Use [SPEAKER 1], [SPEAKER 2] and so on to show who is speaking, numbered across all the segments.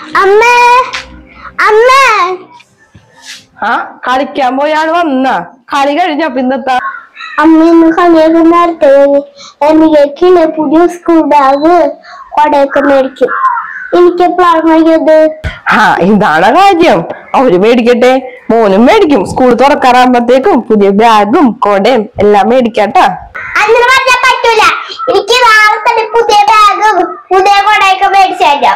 [SPEAKER 1] അമ്മേ അമ്മേ
[SPEAKER 2] ആ കളിക്കാൻ പോയാണ് വന്ന കളി കഴിഞ്ഞ പിന്നത്തെ
[SPEAKER 1] അമ്മ ഇന്ന് കളിയൊക്കെ നേരത്തെ കഴിഞ്ഞ് എനിക്ക് പുതിയ സ്കൂൾ ബാഗ് കൊടയൊക്കെ മേടിക്കും എനിക്ക് എപ്പോഴാണ് മേടിക്കുന്നത്
[SPEAKER 2] ആ ഇതാണ് കാര്യം അവര് മേടിക്കട്ടെ മോനും മേടിക്കും സ്കൂൾ തുറക്കാറാകുമ്പത്തേക്കും പുതിയ ബാഗും കൊടയും എല്ലാം മേടിക്കാട്ടാ
[SPEAKER 1] അങ്ങനെ പറഞ്ഞാൽ പറ്റൂല എനിക്ക് നാളെ തന്നെ പുതിയ ബാഗും പുതിയ കൊടയൊക്കെ മേടിച്ചു തരാം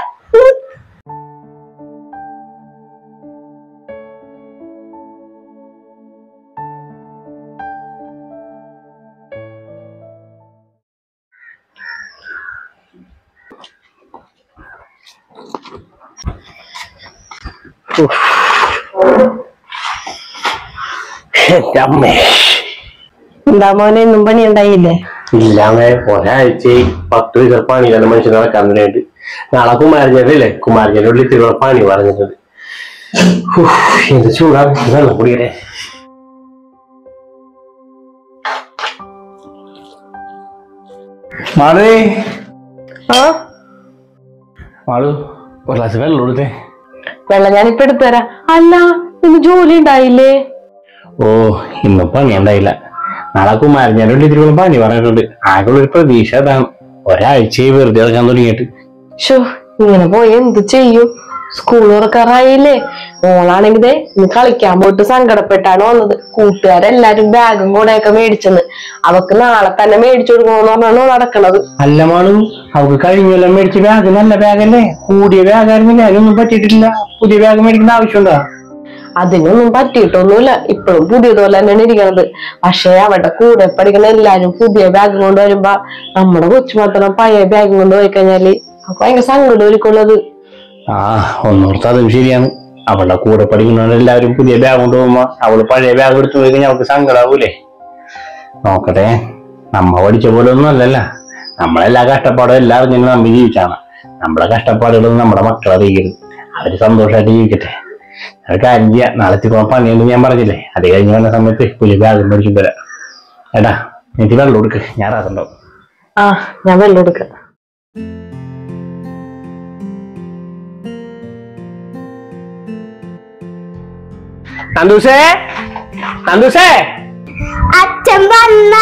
[SPEAKER 3] എന്റെ അമ്മേ
[SPEAKER 2] എന്താ മോനെ ഇന്നും പണി ഉണ്ടായില്ലേ
[SPEAKER 3] ഇല്ലാമേ ഒരാഴ്ച പത്ത് ദിവസം പണിയിലാണ് മനുഷ്യൻ നടക്കാൻ തുടങ്ങിയിട്ട് നാളെ കുമാരജനല്ലേ കുമാരജന്റെ ഉള്ളിൽ തിരുവ പണി പറഞ്ഞിട്ടുണ്ട് ഉഫ്, എന്ത് ചൂടാണ് വെള്ളം കുടിക്കട്ടെ മാളേ
[SPEAKER 2] ആ
[SPEAKER 3] മാളു ഒരു ഗ്ലാസ് വെള്ളം കൊടുത്തേ
[SPEAKER 2] വെള്ളം ഞാനിപ്പോ എടുത്തുതരാം അല്ല ഇന്ന് ജോലി ഉണ്ടായില്ലേ
[SPEAKER 3] ഓ ഇന്നും പണി ഉണ്ടായില്ല നാളെ കുമാരജന്റെ ഉള്ളിൽ തിരുവ പണി പറഞ്ഞിട്ടുണ്ട് ആകെ ഒരു പ്രതീക്ഷ അതാണ് ഒരാഴ്ചയായി വെറുതെ ഇറങ്ങാൻ തുടങ്ങിയിട്ട്
[SPEAKER 2] ഷോ ഇങ്ങനെ പോയി എന്ത് ചെയ്യും സ്കൂൾ തുറക്കാറായില്ലേ മോളാണെങ്കിൽ ദേ ഇന്ന് കളിക്കാൻ പോയിട്ട് സങ്കടപ്പെട്ടാണ് വന്നത് കൂട്ടുകാരെല്ലാരും ബാഗും കൂടെയൊക്കെ മേടിച്ചെന്ന് അവക്ക് നാളെ തന്നെ മേടിച്ചു കൊടുക്കണമെന്ന് പറഞ്ഞാണ് നടക്കണത്
[SPEAKER 3] അല്ല മാളു അവക്ക് കഴിഞ്ഞ കൊല്ലം മേടിച്ച ബാഗ് നല്ല ബാഗല്ലേ കൂടിയ ബാഗായിരുന്നില്ല അതിനൊന്നും പറ്റിയിട്ടില്ല പുതിയ ബാഗ് മേടിക്കേണ്ട ആവശ്യമുണ്ടോ
[SPEAKER 2] അതിനൊന്നും പറ്റിയിട്ടൊന്നുമില്ല ഇപ്പോഴും പുതിയതുപോലെ തന്നെയാണ് ഇരിക്കണത് പക്ഷേ അവരുടെ കൂടെ പഠിക്കുന്ന എല്ലാരും പുതിയ ബാഗ് കൊണ്ട് വരുമ്പോ നമ്മുടെ കൊച്ചു മാത്രം പഴയ ബാഗ് കൊണ്ട് പോയി കഴിഞ്ഞാല് അവർക്ക് ഭയങ്കര സങ്കടം ഒരുക്കുള്ളത്
[SPEAKER 3] ആ ഒന്നോർത്ത് അതും ശരിയാണ് അവളുടെ കൂടെ പഠിക്കുന്നവർ എല്ലാവരും പുതിയ ബാഗ് കൊണ്ടുപോകുമ്പോ അവള് പഴയ ബാഗ് എടുത്തു പോയി കഴിഞ്ഞാൽ അവൾക്ക് സങ്കടാവൂലേ നോക്കട്ടെ നമ്മ പഠിച്ച പോലെ ഒന്നും അല്ലല്ല നമ്മളെല്ലാ കഷ്ടപ്പാടും എല്ലാം അറിഞ്ഞു നമ്മ ജീവിച്ചാണ് നമ്മളെ കഷ്ടപ്പാടുകളൊന്നും നമ്മുടെ മക്കളെ അറിയരുത് അവര് സന്തോഷമായിട്ട് ജീവിക്കട്ടെ ഒരു കാര്യം ചെയ്യാം നാളെ തിരുവോണം പണിയുണ്ട് ഞാൻ പറഞ്ഞില്ലേ അത് കഴിഞ്ഞ് വന്ന സമയത്ത് പുതിയ ബാഗ് മേടിച്ചു തരാം എടാ എനിക്ക് വെള്ളം കൊടുക്ക് ഞാൻ അതുണ്ടാവും
[SPEAKER 2] ആ ഞാൻ വെള്ളം എടുക്കാം
[SPEAKER 3] നന്ദൂസേ നന്ദൂസേ
[SPEAKER 1] അച്ഛൻ വന്ന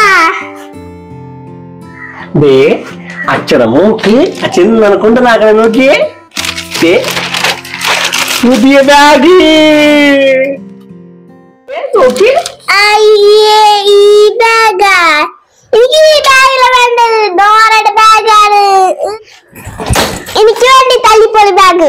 [SPEAKER 3] ദേ അച്ഛടെ മൂക്ക് അച്ഛൻ നിനക്കൊണ്ട് നാക്കണേ നോക്കിയേ ദേ പുതിയ ബാഗ് നോക്കി
[SPEAKER 1] അയ്യേ ഈ ബാഗാ എനിക്ക് ഈ ബാഗില വേണ്ടത് ഡോറയുടെ ബാഗാണ് എനിക്ക് വേണ്ടി തല്ലിപ്പൊളി ബാഗ്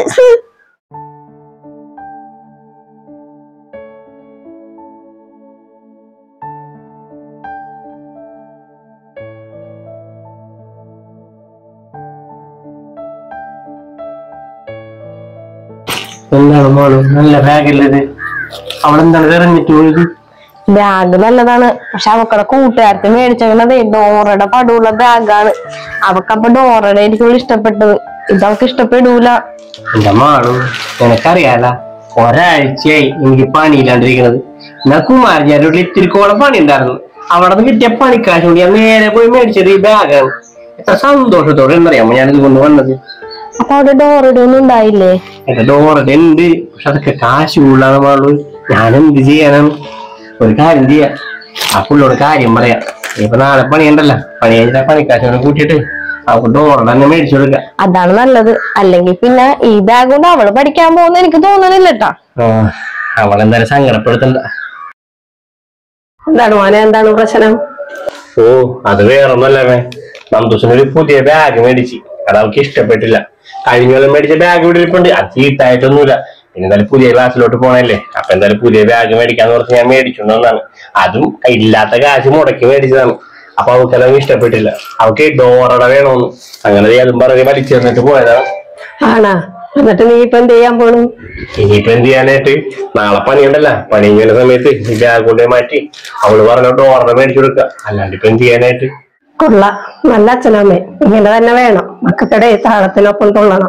[SPEAKER 3] എന്താണ് മോള് നല്ല ബാഗല്ലേ ഇത് അവളെന്താണ് ഇറങ്ങിട്ട് പോയത്
[SPEAKER 2] ബാഗ് നല്ലതാണ് പക്ഷെ അവക്കടെ കൂട്ടുകാരത്തെ മേടിച്ചേക്കണതേ ഡോറയുടെ പടുള്ള ബാഗാണ് അവക്കപ്പൊ ഡോറയുടെ എനിക്കുള്ള ഇഷ്ടപ്പെട്ടത് ഇതവക്ക് ഇഷ്ടപ്പെടൂല
[SPEAKER 3] എന്റെ മാളു നിനക്കറിയാല ഒരാഴ്ചയായി എനിക്ക് പണിയില്ലാണ്ടിരിക്കണത് ഞാൻ കുമാരജാരുടെ വീട്ടിൽ ഇത്തിരിക്കോളം പണി ഉണ്ടായിരുന്നു അവിടെ നിന്ന് കിട്ടിയ പണിക്കാശ് കൊണ്ട് ഞാൻ നേരെ പോയി മേടിച്ചത് ഈ ബാഗാണ് എത്ര സന്തോഷത്തോടെ എന്നറിയാമോ ഞാനിത് കൊണ്ടുവന്നത്
[SPEAKER 2] അപ്പൊ അവിടെ ഡോറയുടെ ഒന്നും ഉണ്ടായില്ലേ
[SPEAKER 3] എന്റെ ഡോറൊക്കെ ഉണ്ട് പക്ഷെ അതൊക്കെ കാശ് കൂടുതലാണ് മാളു ഞാൻ എന്ത് ചെയ്യാനാണ് ഒരു കാര്യം ചെയ്യാം ആ പുള്ളിയോട് കാര്യം പറയാം ഇപ്പൊ നാളെ പണിയുണ്ടല്ലോ പണി കഴിഞ്ഞാൽ പണിക്കാശോടെ കൂട്ടിയിട്ട് അവൾക്ക് ഡോറ തന്നെ മേടിച്ചു കൊടുക്കാം
[SPEAKER 2] അതാണ് നല്ലത് അല്ലെങ്കിൽ പിന്നെ ഈ ബാഗ് കൊണ്ട് അവള് പഠിക്കാൻ പോകുന്ന എനിക്ക് തോന്നണില്ല കേട്ടാ
[SPEAKER 3] ആ, അവളെന്തായാലും സങ്കടപ്പെടുത്തണ്ട
[SPEAKER 2] എന്താണ് മോനെ എന്താണ് പ്രശ്നം
[SPEAKER 3] ഓ അത് വേറൊന്നല്ലേ നന്ദൂസിന് ഒരു പുതിയ ബാഗ് മേടിച്ച് അത് അവൾക്ക് ഇഷ്ടപ്പെട്ടില്ല കഴിഞ്ഞ കൊല്ലം മേടിച്ച ബാഗ് ഇവിടെ ഇരിപ്പുണ്ട് അത് ചീത്തായിട്ടൊന്നുമില്ല പിന്നെ എന്തായാലും പുതിയ ക്ലാസ്സിലോട്ട് പോണല്ലേ അപ്പൊ എന്തായാലും പുതിയ ബാഗ് മേടിക്കാന്ന് പറഞ്ഞ് ഞാൻ മേടിച്ചുകൊണ്ടാണ് അതും ഇല്ലാത്ത കാശ് മുടക്കി മേടിച്ചതാണ് അപ്പൊ അവൾക്കെല്ലാം ഇഷ്ടപ്പെട്ടില്ല അവൾക്ക് ഡോറട വേണമെന്ന് അങ്ങനെ ദേ അതും പറഞ്ഞ് വലിച്ചെറിഞ്ഞിട്ട് പോയതാണ്
[SPEAKER 2] ആണാ എന്നിട്ട് നീ ഇപ്പൊ എന്ത് ചെയ്യാൻ പോണു
[SPEAKER 3] ഇനിയിപ്പോ എന്ത് ചെയ്യാനായിട്ട് നാളെ പണിയുണ്ടല്ല പണി കഴിഞ്ഞ സമയത്ത് ഈ ബാഗ് കൊണ്ടേ മാറ്റി അവള് പറഞ്ഞ ഡോറട മേടിച്ചു കൊടുക്കുക അല്ലാണ്ട് ഇപ്പൊ എന്ത് ചെയ്യാനായിട്ട്
[SPEAKER 2] കൊള്ള നല്ല അച്ഛനമ്മേ ഇങ്ങനെ തന്നെ വേണം മക്കൾക്കിടെ താളത്തിനൊപ്പം തുള്ളണം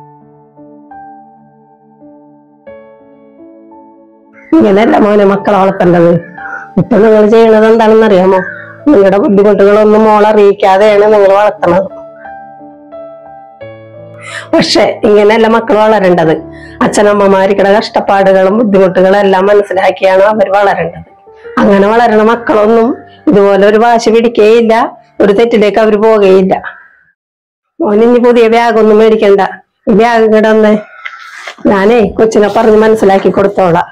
[SPEAKER 2] ഇങ്ങനെയല്ല മോനെ മക്കളെ വളർത്തേണ്ടത് ഇപ്പൊ നിങ്ങൾ ചെയ്യണത് എന്താണെന്ന് അറിയാമോ നിങ്ങളുടെ ബുദ്ധിമുട്ടുകളൊന്നും മോളെ അറിയിക്കാതെയാണ് നിങ്ങൾ വളർത്തണത്
[SPEAKER 4] പക്ഷെ ഇങ്ങനെയല്ല മക്കൾ വളരേണ്ടത് അച്ഛനമ്മമാർക്കുടെ കഷ്ടപ്പാടുകളും ബുദ്ധിമുട്ടുകളും എല്ലാം മനസ്സിലാക്കിയാണ് അവർ വളരേണ്ടത് അങ്ങനെ വളരണ മക്കളൊന്നും ഇതുപോലെ ഒരു വാശി പിടിക്കുകയില്ല ഒരു തെറ്റിലേക്ക് അവർ പോവുകയില്ല മോനിനി പുതിയ ബാഗൊന്നും മേടിക്കണ്ട ഈ ബാഗ് കിടന്ന് ഞാനേ കൊച്ചിനെ പറഞ്ഞ് മനസ്സിലാക്കി കൊടുത്തോളാം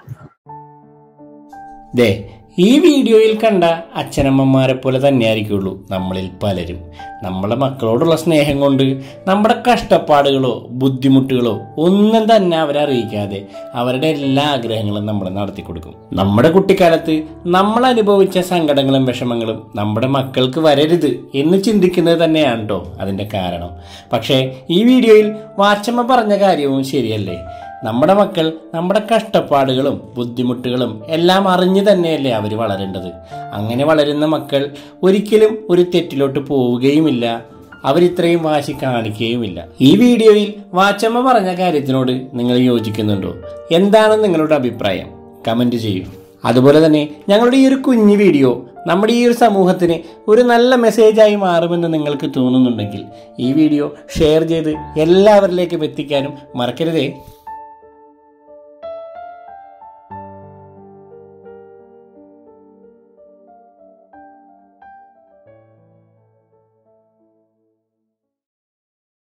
[SPEAKER 5] ദേ ഈ വീഡിയോയിൽ കണ്ട അച്ഛനമ്മമാരെ പോലെ തന്നെയായിരിക്കുള്ളൂ നമ്മളിൽ പലരും നമ്മളെ മക്കളോടുള്ള സ്നേഹം കൊണ്ട് നമ്മുടെ കഷ്ടപ്പാടുകളോ ബുദ്ധിമുട്ടുകളോ ഒന്നും തന്നെ അവരെ അറിയിക്കാതെ അവരുടെ എല്ലാ ആഗ്രഹങ്ങളും നമ്മൾ നടത്തി കൊടുക്കും നമ്മുടെ കുട്ടിക്കാലത്ത് നമ്മൾ അനുഭവിച്ച സങ്കടങ്ങളും വിഷമങ്ങളും നമ്മുടെ മക്കൾക്ക് വരരുത് എന്ന് ചിന്തിക്കുന്നത് തന്നെയാണ് കേട്ടോ അതിൻ്റെ കാരണം പക്ഷേ ഈ വീഡിയോയിൽ വാച്ചമ്മ പറഞ്ഞ കാര്യവും ശരിയല്ലേ നമ്മുടെ മക്കൾ നമ്മുടെ കഷ്ടപ്പാടുകളും ബുദ്ധിമുട്ടുകളും എല്ലാം അറിഞ്ഞു തന്നെയല്ലേ അവർ വളരേണ്ടത് അങ്ങനെ വളരുന്ന മക്കൾ ഒരിക്കലും ഒരു തെറ്റിലോട്ട് പോവുകയുമില്ല അവരിത്രയും വാശി കാണിക്കുകയുമില്ല ഈ വീഡിയോയിൽ വാച്ചമ്മ പറഞ്ഞ കാര്യത്തിനോട് നിങ്ങൾ യോജിക്കുന്നുണ്ടോ എന്താണ് നിങ്ങളുടെ അഭിപ്രായം കമന്റ് ചെയ്യൂ അതുപോലെ തന്നെ ഞങ്ങളുടെ ഈ ഒരു കുഞ്ഞു വീഡിയോ നമ്മുടെ ഈ ഒരു സമൂഹത്തിന് ഒരു നല്ല മെസ്സേജായി മാറുമെന്ന് നിങ്ങൾക്ക് തോന്നുന്നുണ്ടെങ്കിൽ ഈ വീഡിയോ ഷെയർ ചെയ്ത് എല്ലാവരിലേക്കും എത്തിക്കാനും മറക്കരുതേ